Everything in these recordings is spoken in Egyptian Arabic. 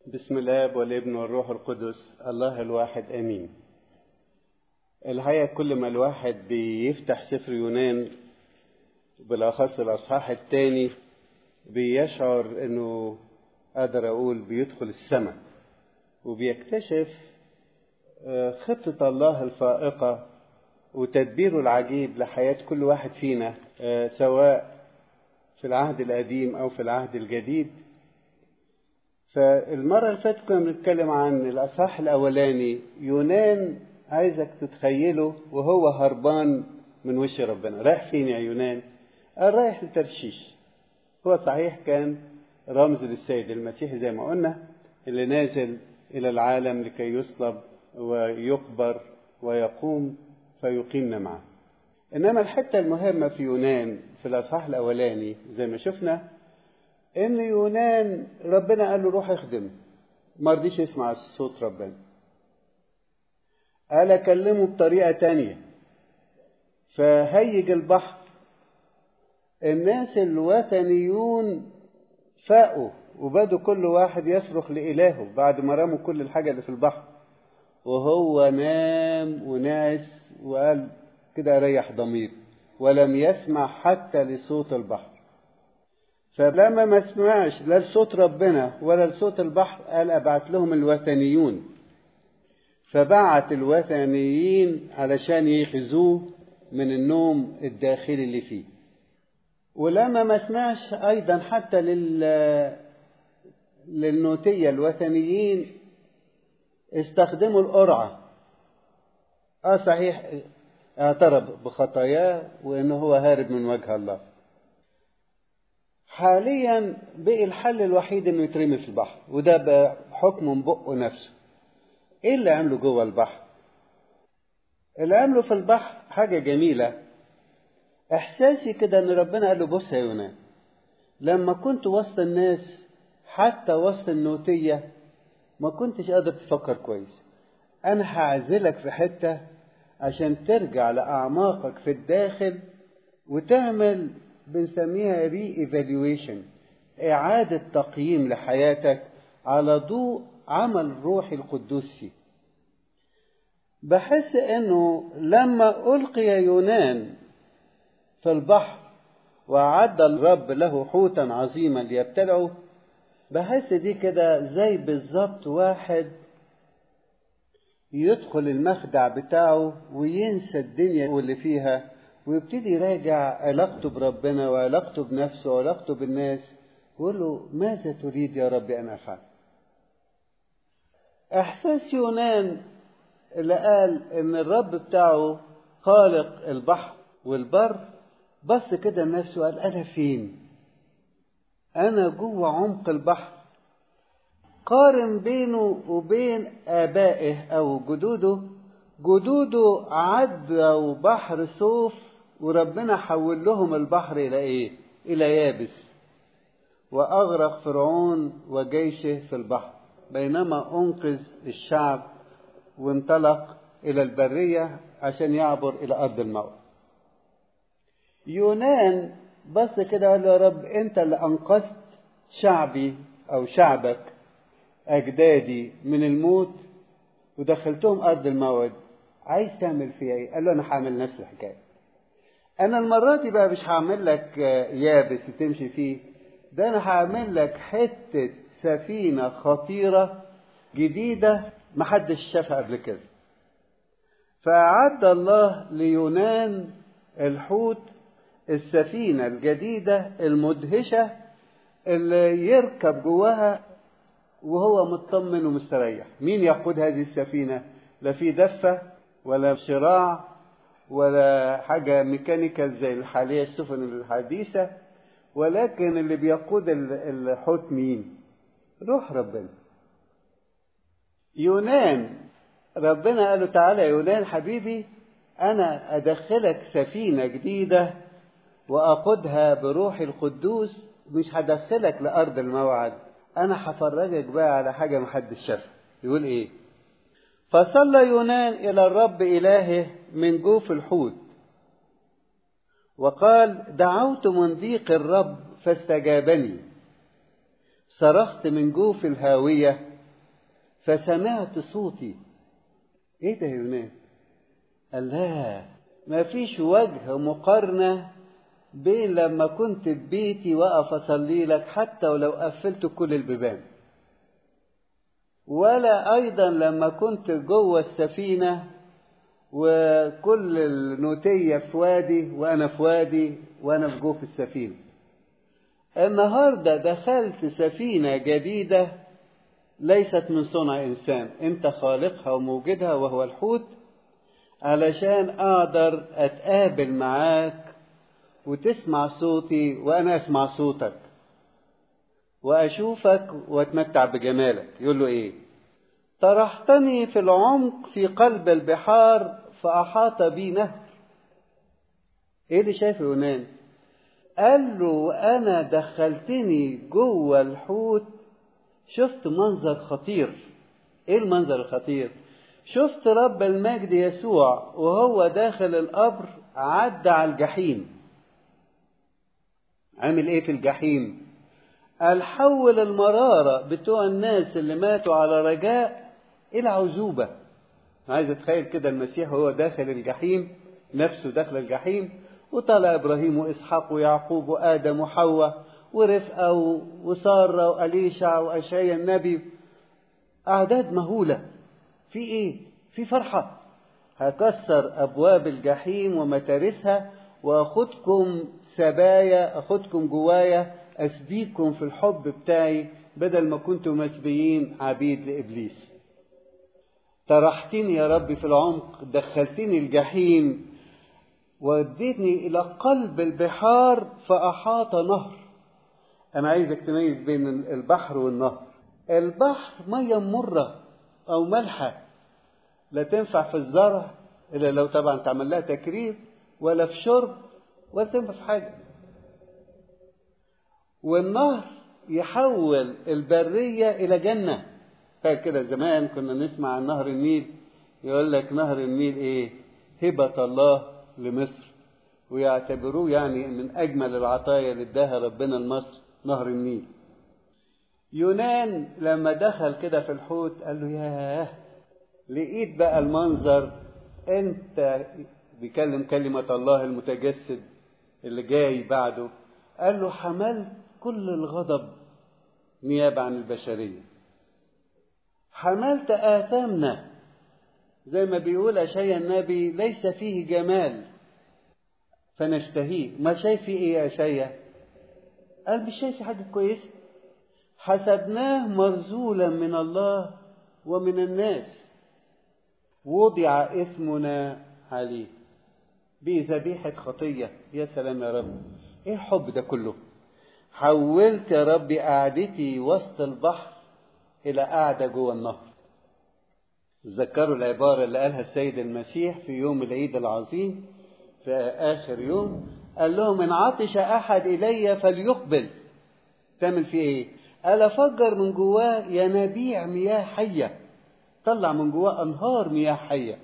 بسم الاب والابن والروح القدس الله الواحد امين الحقيقه كل ما الواحد بيفتح سفر يونان بالاخص الاصحاح الثاني بيشعر انه اقدر اقول بيدخل السماء وبيكتشف خطه الله الفائقه وتدبيره العجيب لحياه كل واحد فينا سواء في العهد القديم او في العهد الجديد فالمرة اللي فاتت كنا بنتكلم عن الأصحاح الأولاني يونان عايزك تتخيله وهو هربان من وش ربنا رايح فين يا يونان؟ قال رايح لترشيش هو صحيح كان رمز للسيد المسيح زي ما قلنا اللي نازل إلى العالم لكي يصلب ويقبر ويقوم فيقيمنا معه إنما الحتة المهمة في يونان في الأصحاح الأولاني زي ما شفنا ان يونان ربنا قال له روح اخدم ما رضيش يسمع صوت ربنا قال اكلمه بطريقه تانية فهيج البحر الناس الوثنيون فاقوا وبدوا كل واحد يصرخ لإلهه بعد ما رموا كل الحاجة اللي في البحر وهو نام ونعس وقال كده ريح ضمير ولم يسمع حتى لصوت البحر فلما ما سمعش لا لصوت ربنا ولا لصوت البحر قال ابعت لهم الوثنيون فبعت الوثنيين علشان يخزوه من النوم الداخلي اللي فيه ولما ما سمعش ايضا حتى لل للنوتية الوثنيين استخدموا القرعة اه صحيح اعترف بخطاياه وانه هو هارب من وجه الله حاليا بقي الحل الوحيد انه يترمي في البحر وده بحكم من بقه نفسه ايه اللي عمله جوه البحر اللي عمله في البحر حاجة جميلة احساسي كده ان ربنا قال له بص يا يونان لما كنت وسط الناس حتى وسط النوتية ما كنتش قادر تفكر كويس انا هعزلك في حتة عشان ترجع لأعماقك في الداخل وتعمل بنسميها ري ايفالويشن إعادة تقييم لحياتك على ضوء عمل روحي القدوس فيه بحس انه لما ألقي يونان في البحر وأعد الرب له حوتا عظيما ليبتلعه بحس دي كده زي بالظبط واحد يدخل المخدع بتاعه وينسى الدنيا واللي فيها ويبتدي يراجع علاقته بربنا وعلاقته بنفسه وعلاقته بالناس ويقول له ماذا تريد يا رب أن أفعل إحساس يونان اللي قال إن الرب بتاعه خالق البحر والبر بص كده لنفسه قال أنا فين أنا جوه عمق البحر قارن بينه وبين آبائه أو جدوده جدوده عدوا بحر صوف وربنا حول لهم البحر إلى إيه؟ إلى يابس وأغرق فرعون وجيشه في البحر بينما أنقذ الشعب وانطلق إلى البرية عشان يعبر إلى أرض الموت يونان بص كده قال له يا رب أنت اللي أنقذت شعبي أو شعبك أجدادي من الموت ودخلتهم أرض الموت عايز تعمل فيها إيه؟ قال له أنا هعمل نفس الحكاية أنا المرة دي بقى مش هعمل لك يابس تمشي فيه ده أنا هعمل لك حتة سفينة خطيرة جديدة محدش شافها قبل كده فأعد الله ليونان الحوت السفينة الجديدة المدهشة اللي يركب جواها وهو مطمن ومستريح مين يقود هذه السفينة لا في دفة ولا شراع ولا حاجة ميكانيكال زي الحالية السفن الحديثة ولكن اللي بيقود الحوت مين روح ربنا يونان ربنا قال له تعالى يا يونان حبيبي أنا أدخلك سفينة جديدة وأقودها بروحي القدوس مش هدخلك لأرض الموعد أنا هفرجك بقى على حاجة محدش شافها يقول إيه فصلى يونان إلى الرب إلهه من جوف الحوت وقال دعوت من ضيق الرب فاستجابني صرخت من جوف الهاوية فسمعت صوتي ايه ده يا يونان قال لا ما فيش وجه مقارنة بين لما كنت في بيتي واقف اصلي لك حتى ولو قفلت كل البيبان ولا ايضا لما كنت جوه السفينة وكل النوتية في وادي وانا في وادي وانا في جوه السفينة النهاردة دخلت سفينة جديدة ليست من صنع إنسان أنت خالقها وموجدها وهو الحوت علشان أقدر أتقابل معاك وتسمع صوتي وأنا أسمع صوتك وأشوفك وأتمتع بجمالك يقول له إيه طرحتني في العمق في قلب البحار فأحاط بي نهر إيه اللي شايفه يونان قال له أنا دخلتني جوه الحوت شفت منظر خطير ايه المنظر الخطير شفت رب المجد يسوع وهو داخل القبر عدى على الجحيم عمل ايه في الجحيم قال حول المرارة بتوع الناس اللي ماتوا على رجاء إلى عزوبة عايز اتخيل كده المسيح وهو داخل الجحيم نفسه داخل الجحيم وطلع إبراهيم وإسحاق ويعقوب وآدم وحواء ورفقة وسارة وأليشع وأشعيا النبي أعداد مهولة في إيه؟ في فرحة هكسر أبواب الجحيم ومتارسها وأخدكم سبايا أخدكم جوايا أسبيكم في الحب بتاعي بدل ما كنتم مسبيين عبيد لإبليس طرحتني يا رب في العمق دخلتني الجحيم وديتني إلى قلب البحار فأحاط نهر أنا عايزك تميز بين البحر والنهر البحر مية مرة أو ملحة لا تنفع في الزرع إلا لو طبعا تعمل لها تكرير ولا في شرب ولا تنفع في حاجة والنهر يحول البرية إلى جنة فاكر كده زمان كنا نسمع عن نهر النيل يقول لك نهر النيل إيه هبة الله لمصر ويعتبروه يعني من أجمل العطايا اللي اداها ربنا لمصر نهر النيل يونان لما دخل كده في الحوت قال له ياه لقيت بقى المنظر انت بيكلم كلمة الله المتجسد اللي جاي بعده قال له حملت كل الغضب نيابة عن البشرية حملت آثامنا زي ما بيقول أشياء النبي ليس فيه جمال فنشتهيه ما شايف فيه ايه يا أشياء قال مش شايف حاجة كويسة حسبناه مرزولا من الله ومن الناس وضع إثمنا عليه بذبيحة خطية يا سلام يا رب ايه الحب ده كله حولت يا رب قعدتي وسط البحر إلى قعدة جوه النهر تذكروا العبارة اللي قالها السيد المسيح في يوم العيد العظيم في آخر يوم قال لهم إن عطش أحد إلي فليقبل تعمل فيه إيه؟ قال أفجر من جواه ينابيع مياه حية طلع من جواه أنهار مياه حية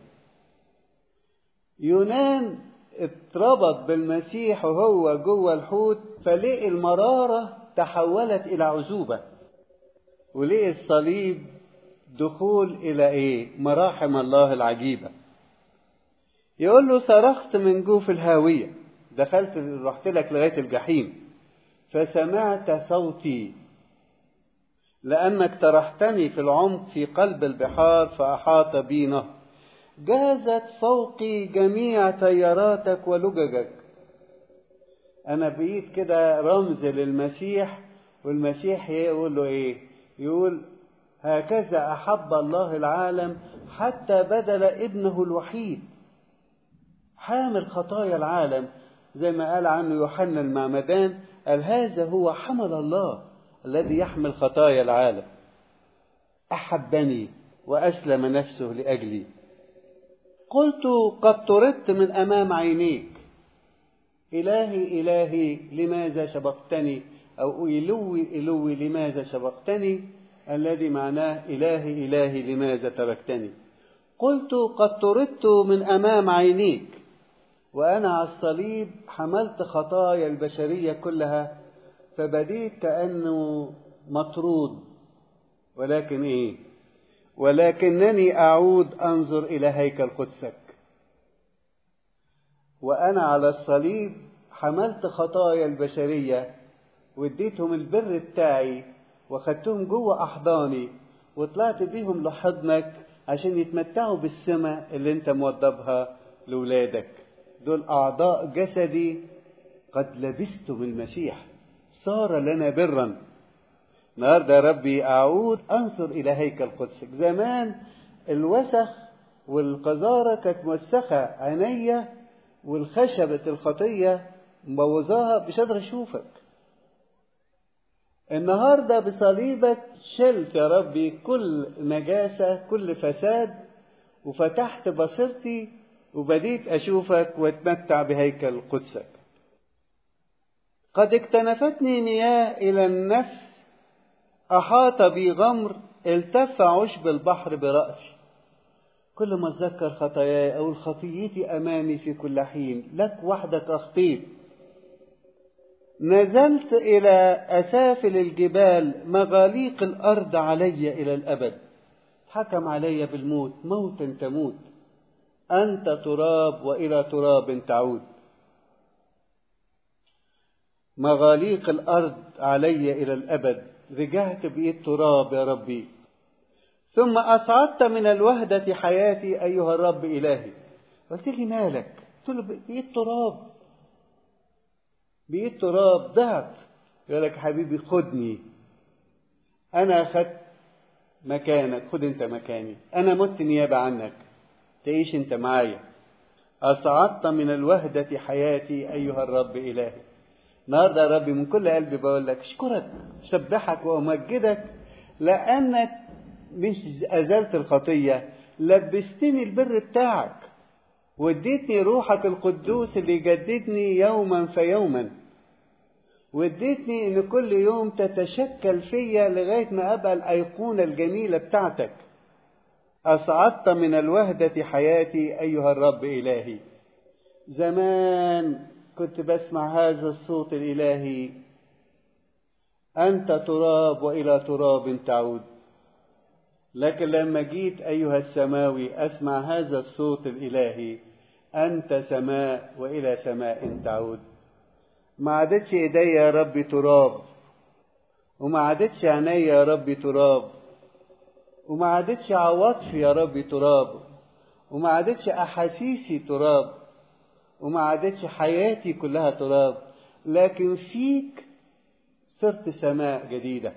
يونان اتربط بالمسيح وهو جوه الحوت فلقي المرارة تحولت إلى عزوبة ولقي الصليب دخول إلى إيه؟ مراحم الله العجيبة يقول له صرخت من جوف الهاوية دخلت رحت لك لغاية الجحيم فسمعت صوتي لأنك طرحتني في العمق في قلب البحار فأحاط بي نهر جازت فوقي جميع تياراتك ولججك أنا بقيت كده رمز للمسيح والمسيح يقول له إيه يقول هكذا أحب الله العالم حتى بدل ابنه الوحيد حامل خطايا العالم زي ما قال عنه يوحنا المعمدان قال هذا هو حمل الله الذي يحمل خطايا العالم أحبني وأسلم نفسه لأجلي قلت قد طردت من أمام عينيك إلهي إلهي لماذا سبقتني أو إلوي إلوي لماذا سبقتني الذي معناه إلهي إلهي لماذا تركتني قلت قد طردت من أمام عينيك وأنا على الصليب حملت خطايا البشرية كلها فبديت كأنه مطرود ولكن إيه ولكنني أعود أنظر إلى هيكل قدسك وأنا على الصليب حملت خطايا البشرية واديتهم البر بتاعي وخدتهم جوه أحضاني وطلعت بيهم لحضنك عشان يتمتعوا بالسماء اللي انت موضبها لولادك دول أعضاء جسدي قد لبستم المسيح صار لنا برا النهارده يا ربي أعود أنظر إلى هيكل قدسك زمان الوسخ والقذارة كانت موسخة عينيا والخشبة الخطية مبوظاها مش قادر أشوفك النهاردة بصليبك شلت يا ربي كل نجاسة كل فساد وفتحت بصيرتي وبديت أشوفك واتمتع بهيكل قدسك قد اكتنفتني مياه إلى النفس أحاط بي غمر التف عشب البحر برأسي كل ما أتذكر خطاياي أو خطيتي أمامي في كل حين لك وحدك أخطيت نزلت إلى أسافل الجبال مغاليق الأرض علي إلى الأبد حكم علي بالموت موتا تموت أنت تراب وإلى تراب تعود مغاليق الأرض علي إلى الأبد رجعت بإيد تراب يا ربي ثم أصعدت من الوهدة حياتي أيها الرب إلهي قلت لي مالك قلت له بإيد تراب بإيد تراب ضعت يقول لك حبيبي خدني أنا أخدت مكانك خد أنت مكاني أنا مت نيابة عنك تعيش أنت معايا أصعدت من الوهدة حياتي أيها الرب إلهي النهارده يا ربي من كل قلبي بقول لك اشكرك اسبحك وامجدك لانك مش ازلت الخطيه لبستني البر بتاعك واديتني روحك القدوس اللي يجددني يوما فيوما واديتني ان كل يوم تتشكل فيا لغايه ما ابقى الايقونه الجميله بتاعتك اصعدت من الوهده حياتي ايها الرب الهي زمان كنت بسمع هذا الصوت الإلهي أنت تراب وإلى تراب تعود لكن لما جيت أيها السماوي أسمع هذا الصوت الإلهي أنت سماء وإلى سماء تعود ما عادتش إيدي يا ربي تراب وما عادتش عيني يا ربي تراب وما عادتش عواطفي يا ربي تراب وما عادتش أحاسيسي تراب وما عادتش حياتي كلها تراب لكن فيك صرت سماء جديدة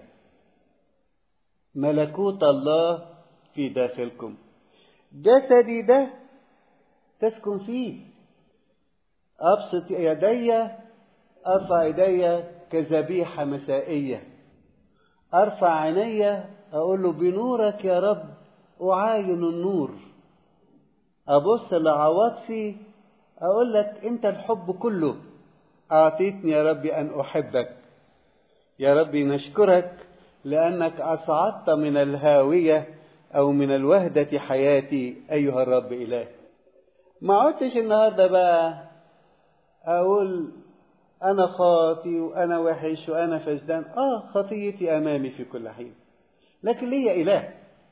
ملكوت الله في داخلكم جسدي ده تسكن فيه أبسط يدي أرفع يدي كذبيحة مسائية أرفع عيني أقول له بنورك يا رب أعاين النور أبص لعواطفي أقول لك أنت الحب كله أعطيتني يا ربي أن أحبك يا ربي نشكرك لأنك أصعدت من الهاوية أو من الوهدة حياتي أيها الرب إله ما عدتش النهاردة بقى أقول أنا خاطي وأنا وحش وأنا فسدان آه خطيتي أمامي في كل حين لكن ليا إله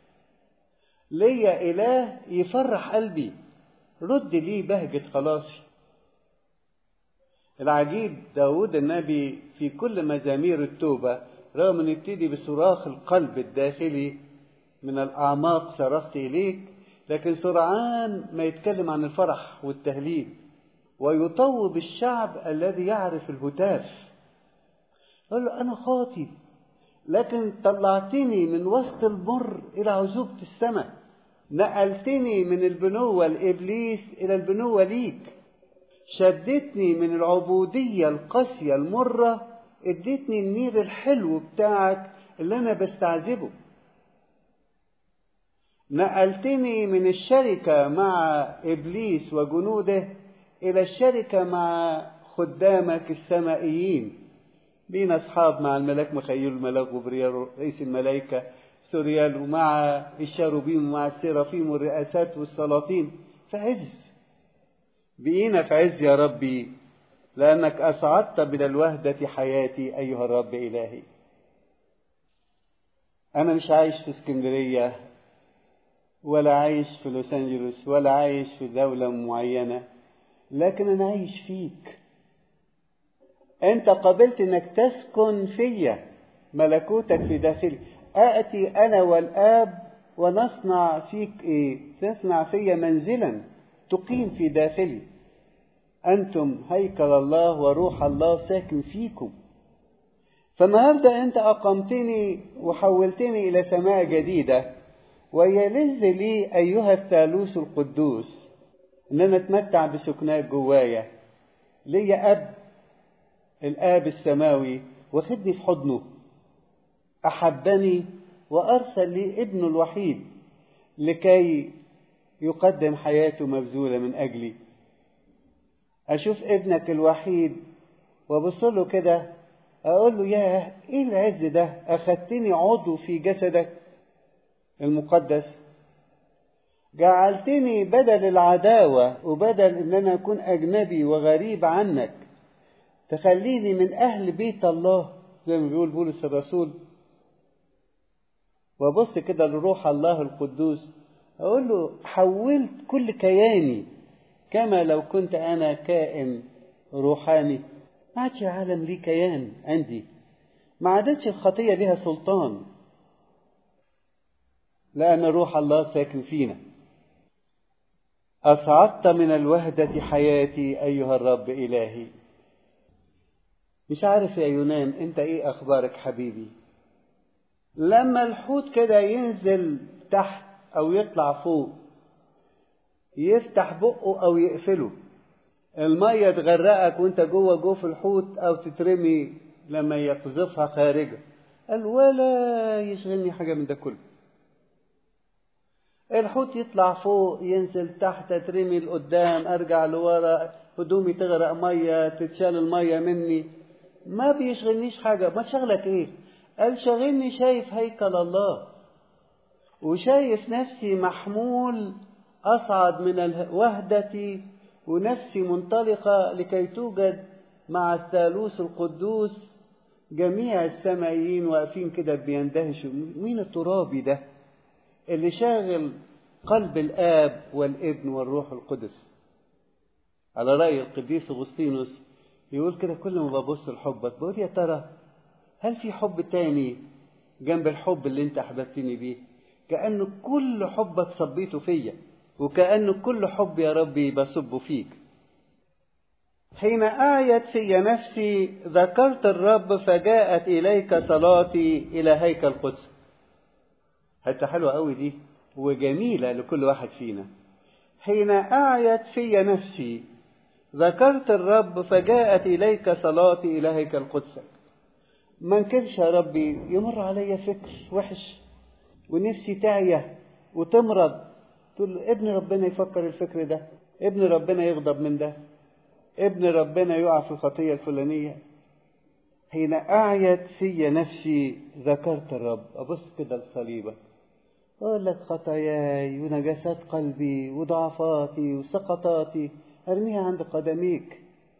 ليا إله يفرح قلبي رد لي بهجة خلاصي العجيب داود النبي في كل مزامير التوبة رغم ان يبتدي بصراخ القلب الداخلي من الأعماق صرخت إليك لكن سرعان ما يتكلم عن الفرح والتهليل ويطوب الشعب الذي يعرف الهتاف قال له أنا خاطي لكن طلعتني من وسط المر إلى عزوبة السماء نقلتني من البنوة لإبليس إلى البنوة ليك شدتني من العبودية القاسية المرة اديتني النير الحلو بتاعك اللي أنا بستعذبه نقلتني من الشركة مع إبليس وجنوده إلى الشركة مع خدامك السمائيين بينا أصحاب مع الملاك مخيل الملاك وبريال رئيس الملائكة سوريال ومع الشاروبيم ومع السيرافيم والرئاسات والسلاطين في عز بقينا في عز يا ربي لأنك أصعدت من الوهدة حياتي أيها الرب إلهي أنا مش عايش في اسكندرية ولا عايش في لوس أنجلوس ولا عايش في دولة معينة لكن أنا عايش فيك أنت قبلت أنك تسكن فيا ملكوتك في داخلي آتي أنا والآب ونصنع فيك إيه؟ تصنع فيا منزلا تقيم في داخلي أنتم هيكل الله وروح الله ساكن فيكم فالنهارده أنت أقمتني وحولتني إلى سماء جديدة ويلذ لي أيها الثالوث القدوس إن أنا أتمتع بسكناك جوايا ليا أب الآب السماوي واخدني في حضنه أحبني وأرسل لي ابنه الوحيد لكي يقدم حياته مبذولة من أجلي أشوف ابنك الوحيد وأبص له كده أقول له ياه إيه العز ده أخدتني عضو في جسدك المقدس جعلتني بدل العداوة وبدل إن أنا أكون أجنبي وغريب عنك تخليني من أهل بيت الله زي ما بيقول بولس الرسول وابص كده لروح الله القدوس اقول له حولت كل كياني كما لو كنت انا كائن روحاني ما عادش العالم ليه كيان عندي ما عادتش الخطيه ليها سلطان لان روح الله ساكن فينا اصعدت من الوهده حياتي ايها الرب الهي مش عارف يا يونان انت ايه اخبارك حبيبي لما الحوت كده ينزل تحت او يطلع فوق يفتح بقه او يقفله الميه تغرقك وانت جوه جوف الحوت او تترمي لما يقذفها خارجه قال ولا يشغلني حاجه من ده كله الحوت يطلع فوق ينزل تحت اترمي لقدام ارجع لورا هدومي تغرق ميه تتشال الميه مني ما بيشغلنيش حاجه ما تشغلك ايه قال شاغلني شايف هيكل الله وشايف نفسي محمول أصعد من الوهدة ونفسي منطلقة لكي توجد مع الثالوث القدوس جميع السمائيين واقفين كده بيندهشوا مين الترابي ده اللي شاغل قلب الآب والابن والروح القدس على رأي القديس أغسطينوس يقول كده كل ما ببص لحبك بقول يا ترى هل في حب تاني جنب الحب اللي انت احببتني بيه كأنه كل حبك صبيته فيا وكأنه كل حب يا ربي بصبه فيك حين آيت في نفسي ذكرت الرب فجاءت إليك صلاتي إلى هيكل القدس حتى حلوة قوي دي وجميلة لكل واحد فينا حين آيت في نفسي ذكرت الرب فجاءت إليك صلاتي إلى هيكل قدسك ما انكرش يا ربي يمر عليا فكر وحش ونفسي تعيا وتمرض تقول ابن ربنا يفكر الفكر ده ابن ربنا يغضب من ده ابن ربنا يقع في الخطية الفلانية حين أعيت في نفسي ذكرت الرب أبص كده لصليبك أقول لك خطاياي ونجاسات قلبي وضعفاتي وسقطاتي أرميها عند قدميك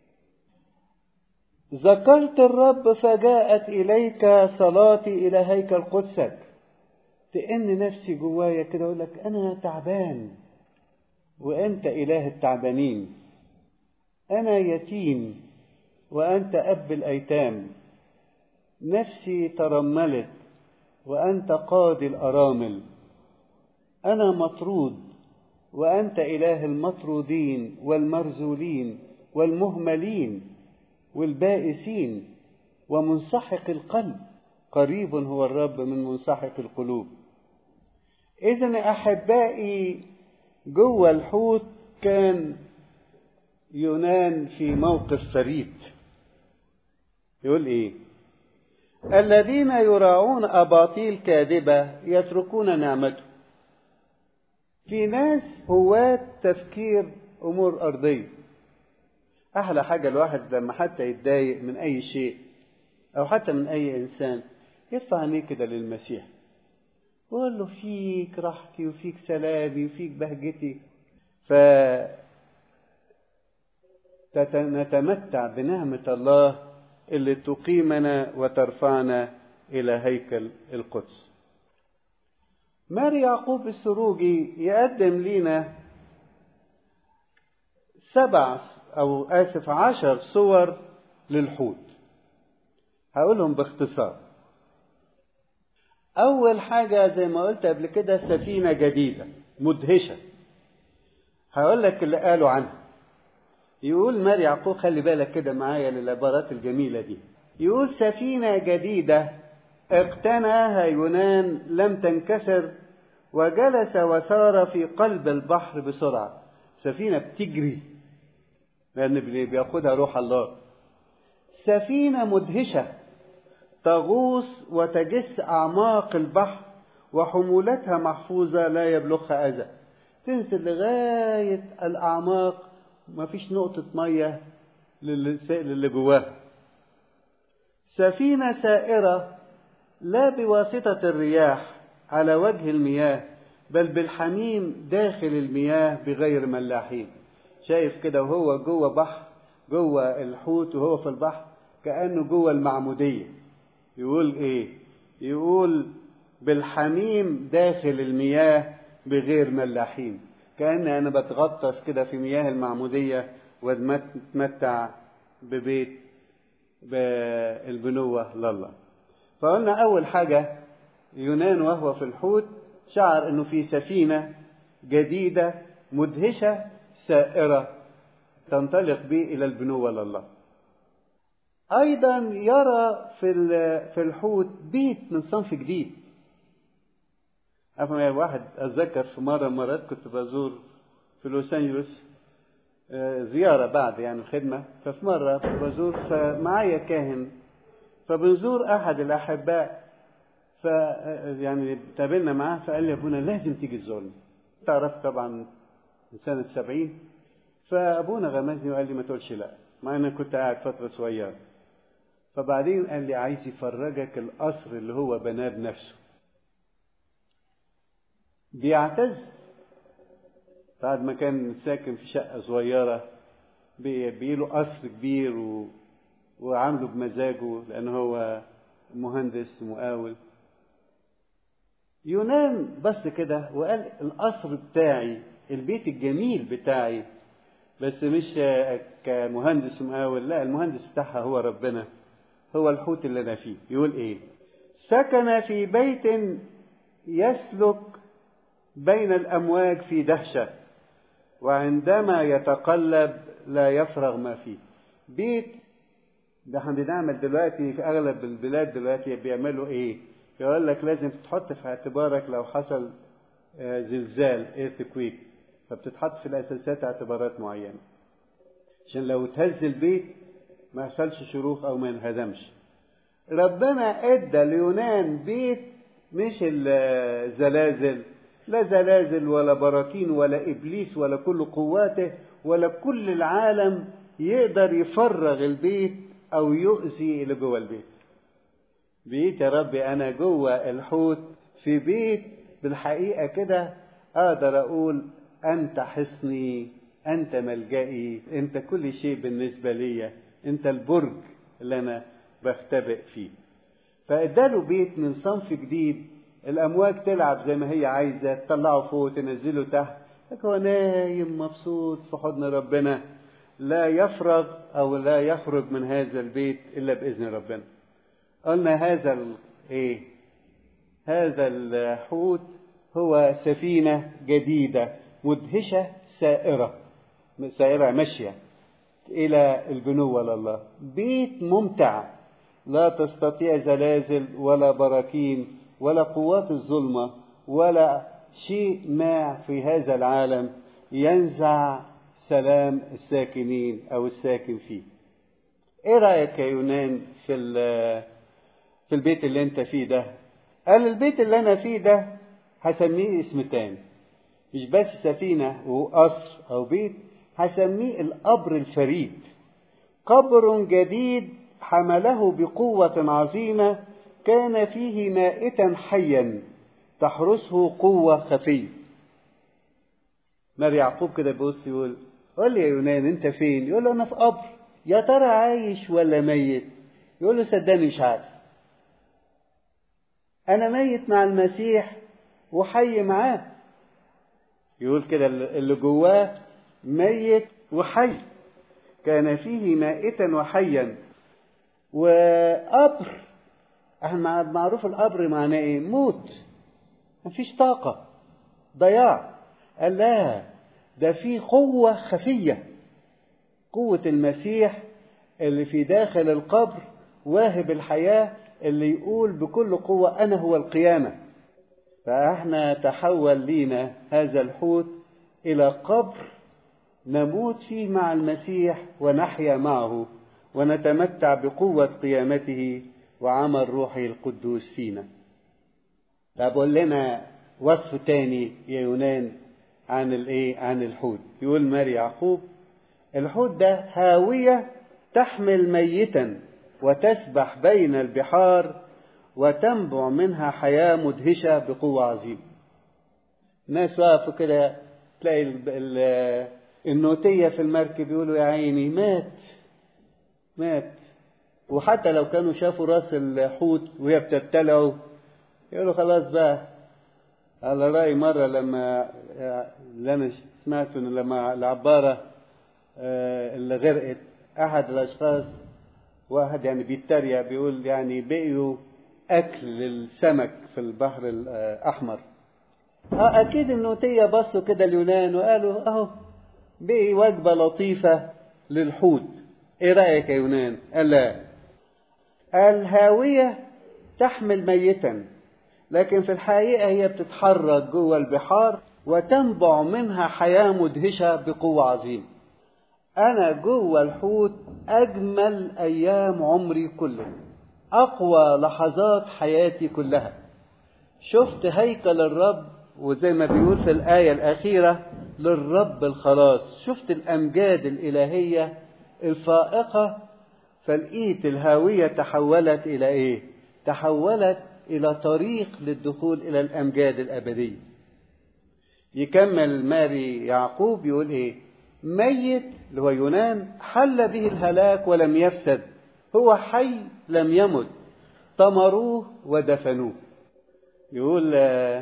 ذكرت الرب فجاءت إليك صلاتي إلى هيكل قدسك تئن نفسي جوايا كده أقول لك أنا تعبان وأنت إله التعبانين أنا يتيم وأنت أب الأيتام نفسي ترملت وأنت قاضي الأرامل أنا مطرود وأنت إله المطرودين والمرزولين والمهملين والبائسين ومنسحق القلب قريب هو الرب من منسحق القلوب إذا أحبائي جوه الحوت كان يونان في موقف فريد يقول إيه الذين يراعون أباطيل كاذبة يتركون نعمته في ناس هواة تفكير أمور أرضية أحلى حاجة الواحد لما حتى يتضايق من أي شيء أو حتى من أي إنسان يرفع عينيه كده للمسيح ويقول له فيك راحتي وفيك سلامي وفيك بهجتي ف نتمتع بنعمة الله اللي تقيمنا وترفعنا إلى هيكل القدس ماري يعقوب السروجي يقدم لنا سبع أو آسف عشر صور للحوت هقولهم باختصار أول حاجة زي ما قلت قبل كده سفينة جديدة مدهشة هقول لك اللي قالوا عنها يقول ماري يعقوب خلي بالك كده معايا للعبارات الجميلة دي يقول سفينة جديدة اقتناها يونان لم تنكسر وجلس وسار في قلب البحر بسرعة سفينة بتجري لأن بياخدها روح الله سفينة مدهشة تغوص وتجس أعماق البحر وحمولتها محفوظة لا يبلغها أذى تنزل لغاية الأعماق ما فيش نقطة مية للي جواها سفينة سائرة لا بواسطة الرياح على وجه المياه بل بالحميم داخل المياه بغير ملاحين شايف كده وهو جوه بحر جوه الحوت وهو في البحر كأنه جوه المعمودية يقول ايه يقول بالحميم داخل المياه بغير ملاحين كأن أنا بتغطس كده في مياه المعمودية واتمتع ببيت بالبنوة لله فقلنا أول حاجة يونان وهو في الحوت شعر أنه في سفينة جديدة مدهشة سائرة تنطلق به إلى البنوة لله أيضا يرى في في الحوت بيت من صنف جديد أفهم واحد أتذكر في مرة مرات كنت بزور في لوس أنجلوس زيارة بعد يعني الخدمة ففي مرة بزور فمعايا كاهن فبنزور أحد الأحباء ف يعني تقابلنا معاه فقال لي أبونا لازم تيجي تزورني تعرف طبعا من سنة سبعين فأبونا غمزني وقال لي ما تقولش لا مع أنا كنت قاعد فترة صغيرة فبعدين قال لي عايز يفرجك القصر اللي هو بناه بنفسه بيعتز بعد ما كان ساكن في شقة صغيرة بيله قصر كبير و... وعامله بمزاجه لأن هو مهندس مقاول يونان بس كده وقال القصر بتاعي البيت الجميل بتاعي بس مش كمهندس مقاول لا المهندس بتاعها هو ربنا هو الحوت اللي انا فيه يقول ايه سكن في بيت يسلك بين الامواج في دهشه وعندما يتقلب لا يفرغ ما فيه بيت ده احنا بنعمل دلوقتي في اغلب البلاد دلوقتي بيعملوا ايه يقول لك لازم تحط في اعتبارك لو حصل زلزال ايرثكويك فبتتحط في الاساسات اعتبارات معينه عشان لو تهز البيت ما يحصلش شروخ او ما ينهدمش ربنا ادى ليونان بيت مش الزلازل لا زلازل ولا براكين ولا ابليس ولا كل قواته ولا كل العالم يقدر يفرغ البيت او يؤذي اللي جوه البيت بيت يا ربي انا جوه الحوت في بيت بالحقيقه كده اقدر اقول انت حصني انت ملجئي انت كل شيء بالنسبه لي انت البرج اللي انا بختبئ فيه فاداله بيت من صنف جديد الامواج تلعب زي ما هي عايزه تطلعه فوق تنزله تحت لكن هو نايم مبسوط في حضن ربنا لا يفرغ او لا يخرج من هذا البيت الا باذن ربنا قلنا هذا ايه هذا الحوت هو سفينه جديده مدهشه سائره سائره ماشيه الى البنوه لله بيت ممتع لا تستطيع زلازل ولا براكين ولا قوات الظلمه ولا شيء ما في هذا العالم ينزع سلام الساكنين او الساكن فيه ايه رايك يا يونان في في البيت اللي انت فيه ده قال البيت اللي انا فيه ده هسميه اسم تاني مش بس سفينه وقصر او بيت هسميه القبر الفريد قبر جديد حمله بقوه عظيمه كان فيه مائتا حيا تحرسه قوه خفيه مار يعقوب كده بيبص يقول قول لي يا يونان انت فين يقول له انا في قبر يا ترى عايش ولا ميت يقول له صدقني مش عارف انا ميت مع المسيح وحي معاه يقول كده اللي جواه ميت وحي كان فيه مائتا وحيا وقبر احنا معروف القبر معناه ايه موت مفيش طاقة ضياع قال لا ده في قوة خفية قوة المسيح اللي في داخل القبر واهب الحياة اللي يقول بكل قوة أنا هو القيامة فاحنا تحول لينا هذا الحوت إلى قبر نموت فيه مع المسيح ونحيا معه ونتمتع بقوة قيامته وعمل روحه القدوس فينا طب قول لنا وصف تاني يا يونان عن الايه عن الحوت يقول ماري يعقوب الحوت ده هاوية تحمل ميتا وتسبح بين البحار وتنبع منها حياة مدهشة بقوة عظيمة ناس واقفوا كده تلاقي ال ال النوتية في المركب يقولوا يا عيني مات مات وحتى لو كانوا شافوا راس الحوت وهي بتبتلعه يقولوا خلاص بقى على رأي مرة لما اللي أنا سمعته إن لما العبارة اللي غرقت أحد الأشخاص واحد يعني بيتريق بيقول يعني بقيوا أكل للسمك في البحر الأحمر اه أكيد النوتية بصوا كده اليونان وقالوا أهو بقي وجبة لطيفة للحوت إيه رأيك يا يونان؟ قال لا الهاوية تحمل ميتا لكن في الحقيقة هي بتتحرك جوه البحار وتنبع منها حياة مدهشة بقوة عظيمة أنا جوه الحوت أجمل أيام عمري كله أقوى لحظات حياتي كلها شفت هيكل الرب وزي ما بيقول في الآية الأخيرة للرب الخلاص شفت الأمجاد الإلهية الفائقة فلقيت الهاوية تحولت إلى إيه؟ تحولت إلى طريق للدخول إلى الأمجاد الأبدية. يكمل ماري يعقوب يقول إيه؟ ميت اللي هو يونان حل به الهلاك ولم يفسد هو حي لم يمت طمروه ودفنوه يقول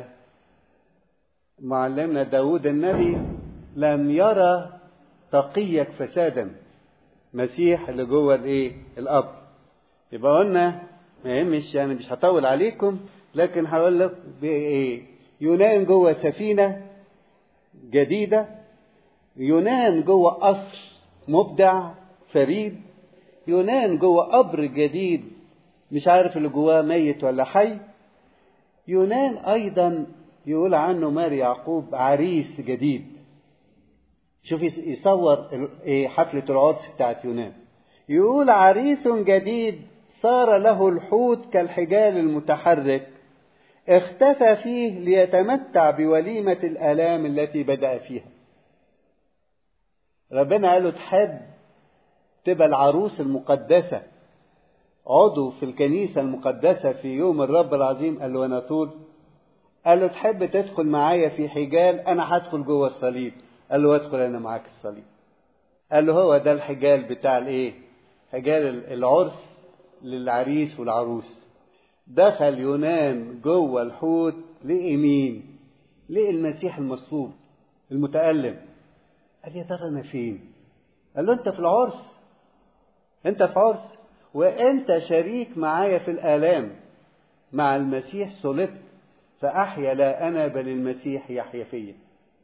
معلمنا داود النبي لم يرى تقيك فسادا مسيح اللي جوه الايه القبر يبقى قلنا ما يهمش يعني مش هطول عليكم لكن هقول لك بايه يونان جوه سفينه جديده يونان جوه قصر مبدع فريد يونان جوه قبر جديد مش عارف اللي جواه ميت ولا حي يونان ايضا يقول عنه ماري يعقوب عريس جديد شوف يصور حفلة العرس بتاعت يونان يقول عريس جديد صار له الحوت كالحجال المتحرك اختفى فيه ليتمتع بوليمة الآلام التي بدأ فيها ربنا قال له تحب تبقى العروس المقدسة عضو في الكنيسة المقدسة في يوم الرب العظيم قال له أنا طول قال له تحب تدخل معايا في حجال أنا هدخل جوه الصليب قال له ادخل أنا معاك الصليب قال له هو ده الحجال بتاع الإيه حجال العرس للعريس والعروس دخل يونان جوه الحوت لقي مين لقي المسيح المصلوب المتألم قال يا ترى أنا فين قال له أنت في العرس أنت في عرس وأنت شريك معايا في الآلام مع المسيح صلبت فأحيا لا أنا بل المسيح يحيا فيا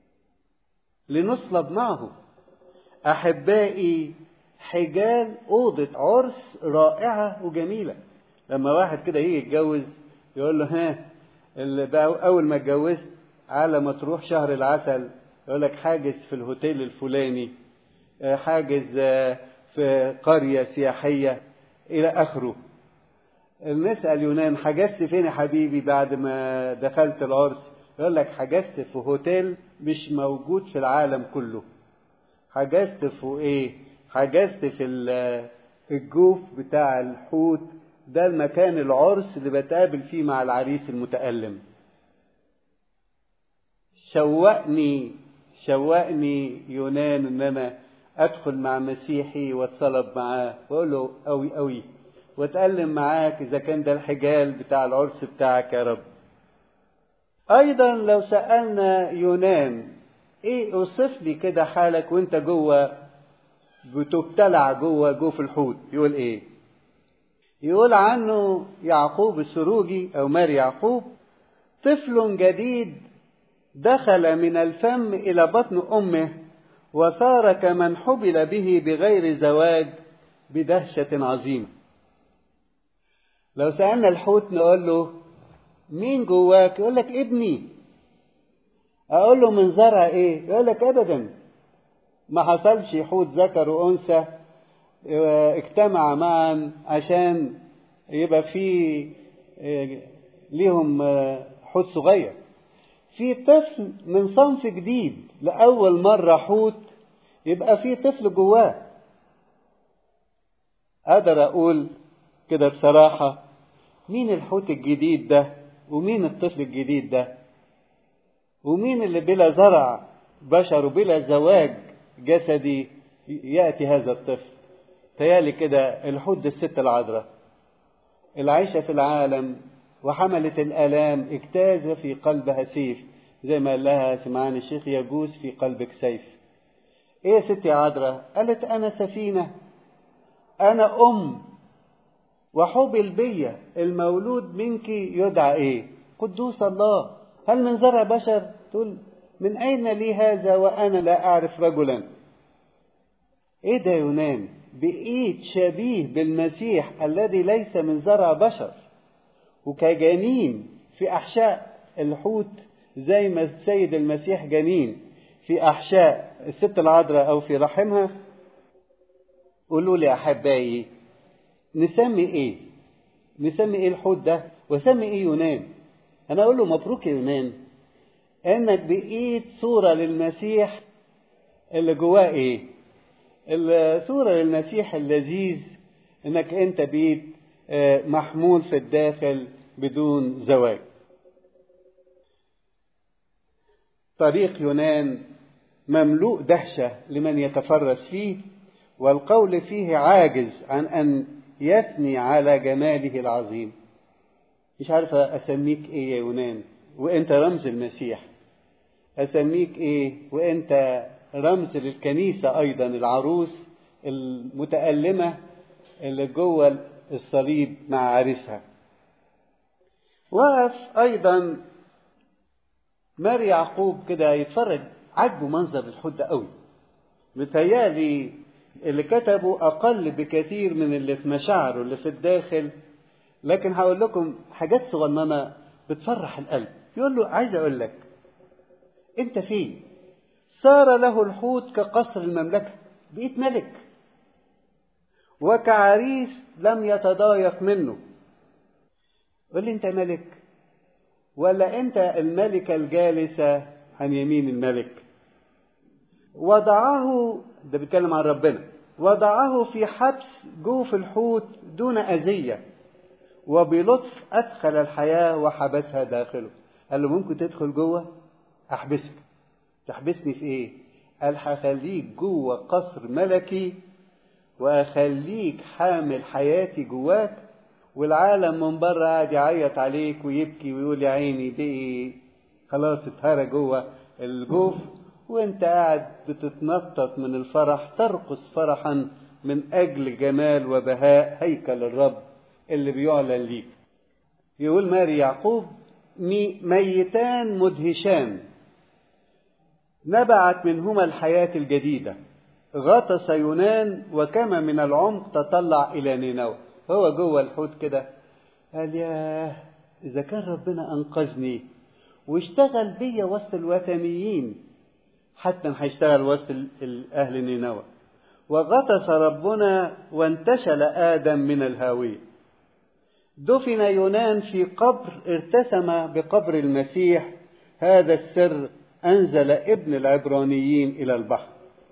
لنصلب معه أحبائي حجال أوضة عرس رائعة وجميلة لما واحد كده يجي يتجوز يقول له ها اللي بقى أول ما اتجوزت على ما تروح شهر العسل يقول لك حاجز في الهوتيل الفلاني حاجز في قرية سياحية إلى آخره نسأل يونان حجزت فين يا حبيبي بعد ما دخلت العرس يقول لك حجزت في هوتيل مش موجود في العالم كله حجزت في ايه حجزت في الجوف بتاع الحوت ده المكان العرس اللي بتقابل فيه مع العريس المتألم شوقني شوقني يونان ان انا ادخل مع مسيحي واتصلب معاه واقول له قوي قوي واتألم معاك اذا كان ده الحجال بتاع العرس بتاعك يا رب أيضا لو سألنا يونان إيه أوصف لي كده حالك وأنت جوه بتبتلع جوه جوف الحوت يقول إيه؟ يقول عنه يعقوب السروجي أو ماري يعقوب طفل جديد دخل من الفم إلى بطن أمه وصار كمن حبل به بغير زواج بدهشة عظيمة لو سألنا الحوت نقول له مين جواك يقول لك ابني اقول له من زرع ايه يقول لك ابدا ما حصلش حوت ذكر وانثى اجتمع معا عشان يبقى في ليهم حوت صغير في طفل من صنف جديد لأول مرة حوت يبقى في طفل جواه أقدر أقول كده بصراحة مين الحوت الجديد ده ومين الطفل الجديد ده ومين اللي بلا زرع بشر وبلا زواج جسدي يأتي هذا الطفل تيالي كده الحوت دي الست العذراء العيشة في العالم وحملت الآلام اجتاز في قلبها سيف زي ما قال لها سمعان الشيخ يجوز في قلبك سيف ايه يا ستي عذراء قالت انا سفينة انا ام وحبل بي المولود منك يدعى ايه قدوس الله هل من زرع بشر تقول من اين لي هذا وانا لا اعرف رجلا ايه ده يونان بقيت شبيه بالمسيح الذي ليس من زرع بشر وكجنين في احشاء الحوت زي ما السيد المسيح جنين في احشاء الست العذراء او في رحمها قولوا لي احبائي نسمي ايه نسمي ايه الحوت ده وسمي ايه يونان انا اقول له مبروك يا يونان انك بقيت صورة للمسيح اللي جواه ايه الصورة للمسيح اللذيذ انك انت بقيت محمول في الداخل بدون زواج طريق يونان مملوء دهشة لمن يتفرس فيه والقول فيه عاجز عن أن يثني على جماله العظيم مش عارفة أسميك إيه يا يونان وأنت رمز المسيح أسميك إيه وأنت رمز للكنيسة أيضا العروس المتألمة اللي جوه الصليب مع عريسها وقف أيضا ماري يعقوب كده يتفرج عجبه منظر الحوت ده قوي متهيألي اللي كتبه أقل بكثير من اللي في مشاعره اللي في الداخل لكن هقول لكم حاجات صغننة بتفرح القلب يقول له عايز أقول لك أنت فين صار له الحوت كقصر المملكة بقيت ملك وكعريس لم يتضايق منه قول لي أنت ملك ولا أنت الملكة الجالسة عن يمين الملك وضعه ده بيتكلم عن ربنا وضعه في حبس جوف الحوت دون أذية وبلطف أدخل الحياة وحبسها داخله قال له ممكن تدخل جوه أحبسك تحبسني في إيه قال هخليك جوه قصر ملكي وأخليك حامل حياتي جواك والعالم من بره قاعد يعيط عليك ويبكي ويقول يا عيني بقي خلاص اتهرى جوه الجوف وانت قاعد بتتنطط من الفرح ترقص فرحا من اجل جمال وبهاء هيكل الرب اللي بيعلن ليك يقول ماري يعقوب ميتان مدهشان نبعت منهما الحياة الجديدة غطس يونان وكما من العمق تطلع إلى نينوى هو جوه الحوت كده قال ياه إذا كان ربنا أنقذني واشتغل بيا وسط الوثنيين حتى هيشتغل وسط أهل نينوى وغطس ربنا وانتشل آدم من الهاوية دفن يونان في قبر ارتسم بقبر المسيح هذا السر أنزل ابن العبرانيين إلى البحر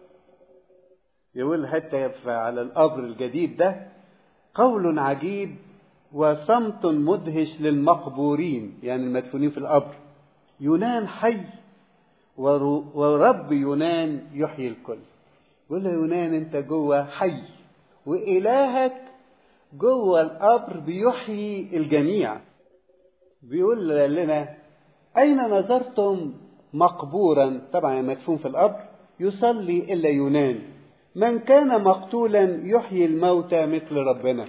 يقول حتى على القبر الجديد ده قول عجيب وصمت مدهش للمقبورين يعني المدفونين في القبر يونان حي ورب يونان يحيي الكل يقول له يونان انت جوه حي والهك جوه القبر بيحيي الجميع بيقول لنا أين نظرتم مقبورا طبعا مدفون في القبر يصلي إلا يونان من كان مقتولا يحيي الموتى مثل ربنا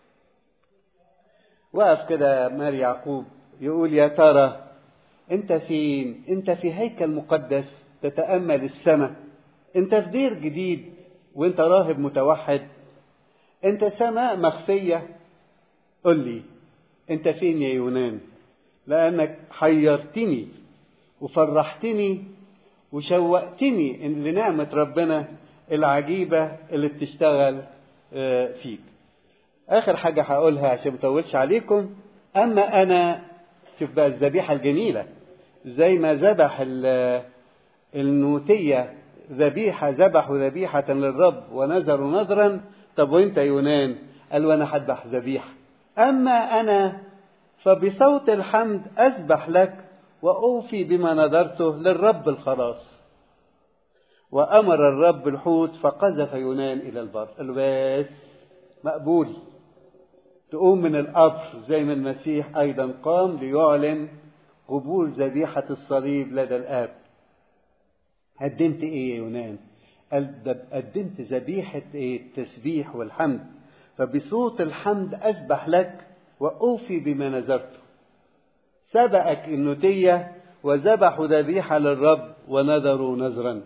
وقف كده مار يعقوب يقول يا ترى انت فين انت في هيكل مقدس تتامل السماء انت في دير جديد وانت راهب متوحد انت سماء مخفيه قل لي انت فين يا يونان لانك حيرتني وفرحتني وشوقتني لنعمه ربنا العجيبه اللي بتشتغل فيك اخر حاجه هقولها عشان ما اطولش عليكم اما انا شوف بقى الذبيحه الجميله زي ما ذبح النوتيه ذبيحه ذبحوا ذبيحه للرب ونذروا نذرا طب وانت يونان قال وانا هذبح ذبيحه اما انا فبصوت الحمد اسبح لك واوفي بما نذرته للرب الخلاص وامر الرب الحوت فقذف يونان الى البر قال بس مقبول تقوم من القبر زي ما المسيح أيضا قام ليعلن قبول ذبيحة الصليب لدى الآب قدمت إيه يا يونان؟ قدمت ذبيحة إيه؟ التسبيح والحمد فبصوت الحمد أسبح لك وأوفي بما نذرته سبقك النتية وذبحوا ذبيحة للرب ونذروا نذرا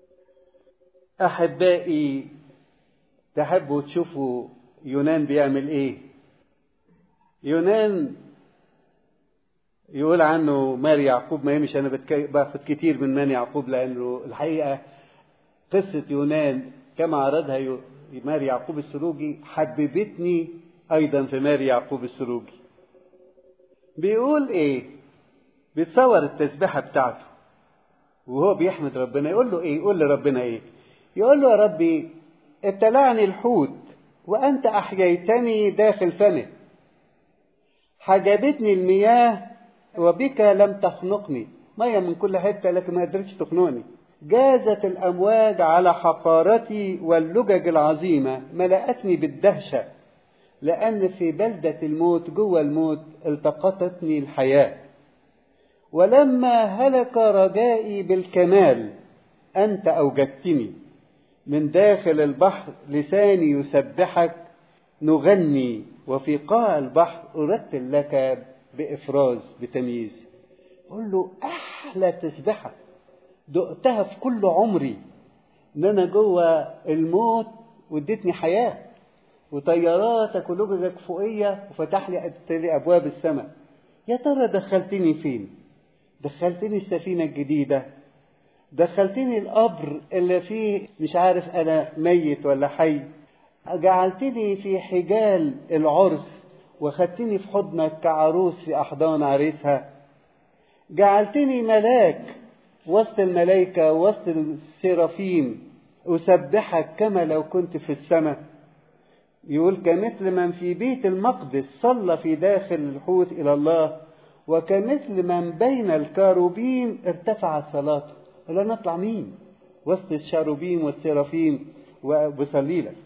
أحبائي تحبوا تشوفوا يونان بيعمل إيه يونان يقول عنه ماري يعقوب ما مش انا باخد كتير من ماري يعقوب لانه الحقيقه قصه يونان كما عرضها ماري يعقوب السروجي حببتني ايضا في ماري يعقوب السروجي بيقول ايه بيتصور التسبيحه بتاعته وهو بيحمد ربنا يقول له ايه يقول لربنا ايه يقول له يا ربي ابتلعني الحوت وانت احييتني داخل فمه حجبتني المياه وبك لم تخنقني مية من كل حتة لكن ما قدرتش تخنقني جازت الأمواج على حقارتي واللجج العظيمة ملأتني بالدهشة لأن في بلدة الموت جوه الموت التقطتني الحياة ولما هلك رجائي بالكمال أنت أوجدتني من داخل البحر لساني يسبحك نغني وفي قاع البحر أرتل لك بإفراز بتمييز قل له أحلى تسبحة دقتها في كل عمري إن أنا جوه الموت واديتني حياة وطياراتك ولججك فوقية وفتح لي أبواب السماء يا ترى دخلتني فين؟ دخلتني السفينة الجديدة دخلتني القبر اللي فيه مش عارف أنا ميت ولا حي جعلتني في حجال العرس وخدتني في حضنك كعروس في أحضان عريسها جعلتني ملاك وسط الملائكة وسط السرافين أسبحك كما لو كنت في السماء يقول كمثل من في بيت المقدس صلى في داخل الحوت إلى الله وكمثل من بين الكاروبيم ارتفعت صلاته قال أنا أطلع مين وسط الشاروبيم والسرافين وبصلي لك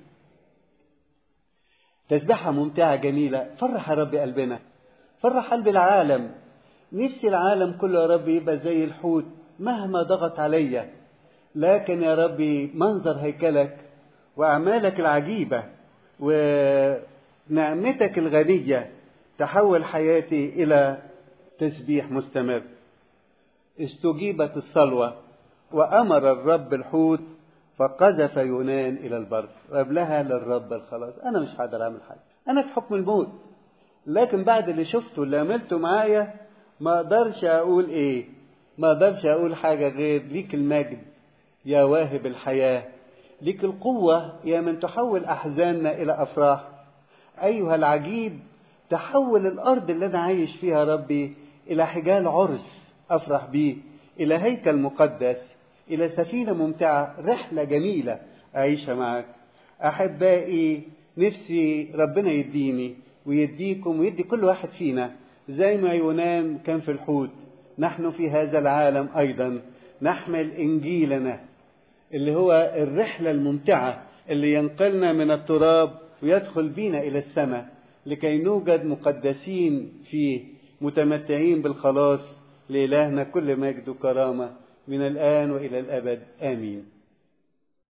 تسبحة ممتعة جميلة فرح يا رب قلبنا فرح قلب العالم نفسي العالم كله يا رب يبقى زي الحوت مهما ضغط عليا لكن يا ربي منظر هيكلك وأعمالك العجيبة ونعمتك الغنية تحول حياتي إلى تسبيح مستمر استجيبت الصلوة وأمر الرب الحوت فقذف يونان إلى البر قبلها للرب الخلاص أنا مش هقدر أعمل حاجة أنا في حكم الموت لكن بعد اللي شفته اللي عملته معايا ما أقدرش أقول إيه ما أقدرش أقول حاجة غير ليك المجد يا واهب الحياة ليك القوة يا من تحول أحزاننا إلى أفراح أيها العجيب تحول الأرض اللي أنا عايش فيها ربي إلى حجال عرس أفرح بيه إلى هيكل مقدس إلى سفينة ممتعة رحلة جميلة أعيشها معك أحبائي نفسي ربنا يديني ويديكم ويدي كل واحد فينا زي ما يونان كان في الحوت نحن في هذا العالم أيضا نحمل إنجيلنا اللي هو الرحلة الممتعة اللي ينقلنا من التراب ويدخل بينا إلى السماء لكي نوجد مقدسين فيه متمتعين بالخلاص لإلهنا كل مجد وكرامة من الآن وإلى الأبد آمين